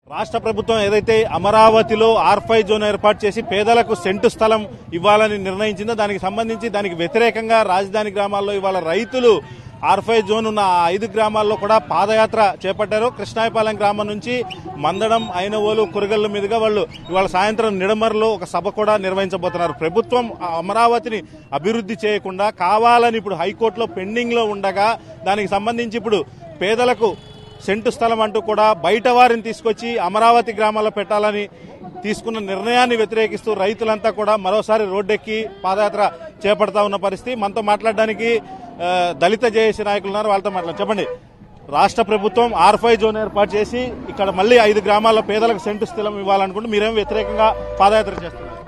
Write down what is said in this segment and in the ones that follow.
రాష్ట్ర ప్రభుత్వం ఏదైతే అమరావతిలో ఆర్ఫై జోన్ ఏర్పాటు చేసి పేదలకు సెంటు స్థలం ఇవ్వాలని నిర్ణయించిందో దానికి సంబంధించి దానికి వ్యతిరేకంగా రాజధాని గ్రామాల్లో ఇవాళ రైతులు ఆర్ఫై జోన్ ఉన్న ఆ ఐదు గ్రామాల్లో కూడా పాదయాత్ర చేపట్టారు కృష్ణాయపాలెం గ్రామం నుంచి మందడం ఐనవోలు కురగల్లు మీదుగా వాళ్ళు ఇవాళ సాయంత్రం నిడమర్లో ఒక సభ కూడా నిర్వహించబోతున్నారు ప్రభుత్వం ఆ అమరావతిని అభివృద్ధి చేయకుండా కావాలని ఇప్పుడు హైకోర్టులో పెండింగ్ లో ఉండగా దానికి సంబంధించి ఇప్పుడు పేదలకు సెంటు స్థలం అంటూ కూడా బయట వారిని తీసుకొచ్చి అమరావతి గ్రామాల్లో పెట్టాలని తీసుకున్న నిర్ణయాన్ని వ్యతిరేకిస్తూ రైతులంతా కూడా మరోసారి రోడ్డెక్కి పాదయాత్ర చేపడతా ఉన్న పరిస్థితి మనతో మాట్లాడడానికి ఆ, దళిత జేఏసీ నాయకులు ఉన్నారు వాళ్ళతో మాట్లాడు చెప్పండి రాష్ట్ర ప్రభుత్వం ఆర్ఫై జోన్ ఏర్పాటు చేసి ఇక్కడ మళ్ళీ ఐదు గ్రామాల్లో పేదలకు సెంటు స్థలం ఇవ్వాలనుకుంటూ మీరేం వ్యతిరేకంగా పాదయాత్ర చేస్తున్నారు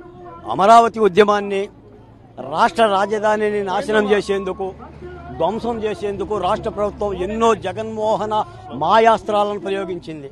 అమరావతి ఉద్యమాన్ని రాష్ట్ర రాజధానిని నాశనం చేసేందుకు ధ్వంసం చేసేందుకు రాష్ట్ర ప్రభుత్వం ఎన్నో జగన్మోహన మాయాస్త్రాలను ప్రయోగించింది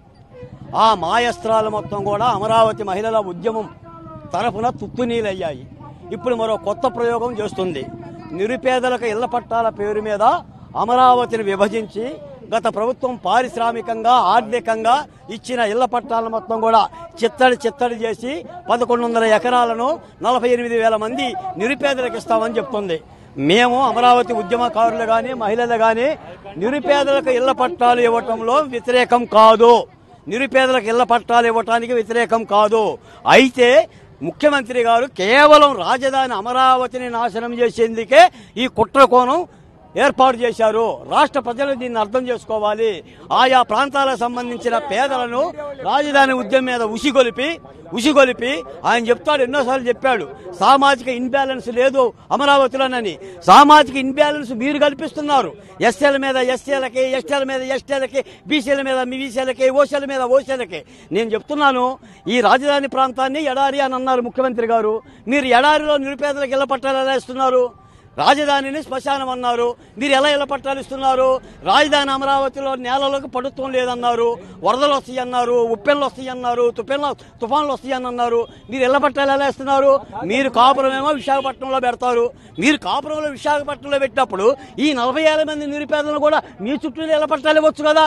ఆ మాయాస్త్రాలు మొత్తం కూడా అమరావతి మహిళల ఉద్యమం తరఫున తుత్తునీలయ్యాయి ఇప్పుడు మరో కొత్త ప్రయోగం చేస్తుంది నిరుపేదలకు ఇళ్ల పట్టాల పేరు మీద అమరావతిని విభజించి గత ప్రభుత్వం పారిశ్రామికంగా ఆర్థికంగా ఇచ్చిన ఇళ్ల పట్టాలను మొత్తం కూడా చిత్తడి చిత్తడి చేసి పదకొండు వందల ఎకరాలను నలభై ఎనిమిది వేల మంది నిరుపేదలకు ఇస్తామని చెప్తుంది మేము అమరావతి ఉద్యమకారులు కానీ మహిళలు కానీ నిరుపేదలకు ఇళ్ల పట్టాలు ఇవ్వటంలో వ్యతిరేకం కాదు నిరుపేదలకు ఇళ్ల పట్టాలు ఇవ్వటానికి వ్యతిరేకం కాదు అయితే ముఖ్యమంత్రి గారు కేవలం రాజధాని అమరావతిని నాశనం చేసేందుకే ఈ కుట్ర కోణం ఏర్పాటు చేశారు రాష్ట్ర ప్రజలు దీన్ని అర్థం చేసుకోవాలి ఆయా ప్రాంతాలకు సంబంధించిన పేదలను రాజధాని ఉద్యమం మీద ఉసిగొలిపి ఉసిగొలిపి ఆయన చెప్తాడు ఎన్నోసార్లు చెప్పాడు సామాజిక ఇన్బ్యాలెన్స్ లేదు అమరావతిలోనని సామాజిక ఇన్బ్యాలెన్స్ మీరు కల్పిస్తున్నారు ఎస్సీల మీద ఎస్సీలకి ఎస్టీల మీద ఎస్టీలకి బీసీల మీద బీసీలకి ఓసీల మీద ఓసీలకి నేను చెప్తున్నాను ఈ రాజధాని ప్రాంతాన్ని ఎడారి అని అన్నారు ముఖ్యమంత్రి గారు మీరు ఎడారిలో నిరుపేదలకు ఇళ్ల పట్టాలు ఎలా ఇస్తున్నారు రాజధానిని శ్మశానం అన్నారు మీరు ఎలా ఇళ్ల పట్టాలు ఇస్తున్నారు రాజధాని అమరావతిలో నేలలోకి పడుత్వం లేదన్నారు వరదలు వస్తాయి అన్నారు ఉప్పెన్లు వస్తాయి అన్నారు తుపెన్లు తుఫాన్లు వస్తాయి అని అన్నారు మీరు ఇళ్ల పట్టాలు ఎలా ఇస్తున్నారు మీరు కాపురమేమో విశాఖపట్నంలో పెడతారు మీరు కాపురంలో విశాఖపట్నంలో పెట్టినప్పుడు ఈ నలభై ఏళ్ళ మంది నిరుపేదలను కూడా మీ చుట్టూ ఇళ్ల పట్టాలు ఇవ్వచ్చు కదా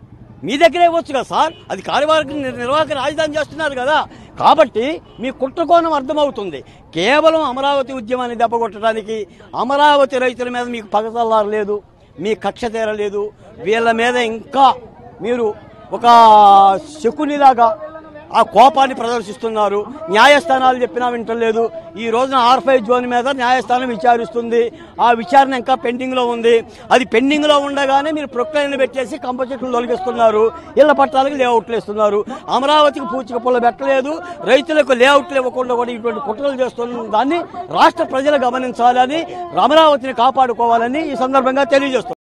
మీ దగ్గరే ఇవ్వచ్చు కదా సార్ అది కార్యవర్గ నిర్వాహక రాజధాని చేస్తున్నారు కదా కాబట్టి మీ కుట్రకోణం అర్థమవుతుంది కేవలం అమరావతి ఉద్యమాన్ని దెబ్బకొట్టడానికి అమరావతి రైతుల మీద మీకు పగతల్లారు లేదు మీ కక్ష తీరలేదు వీళ్ళ మీద ఇంకా మీరు ఒక శకునిలాగా ఆ కోపాన్ని ప్రదర్శిస్తున్నారు న్యాయస్థానాలు చెప్పినా వింటలేదు ఈ రోజున ఆర్ఫై జోన్ మీద న్యాయస్థానం విచారిస్తుంది ఆ విచారణ ఇంకా పెండింగ్ లో ఉంది అది పెండింగ్ లో ఉండగానే మీరు ప్రొక్లైన్లు పెట్టేసి కంప చెట్లు తొలగిస్తున్నారు ఇళ్ల పట్టాలకు లేఅవుట్లు ఇస్తున్నారు అమరావతికి పూచిక పుల్ల పెట్టలేదు రైతులకు లేఅవుట్లు ఇవ్వకుండా కూడా ఇటువంటి కుట్రలు చేస్తున్న దాన్ని రాష్ట్ర ప్రజలు గమనించాలని అమరావతిని కాపాడుకోవాలని ఈ సందర్భంగా తెలియజేస్తున్నారు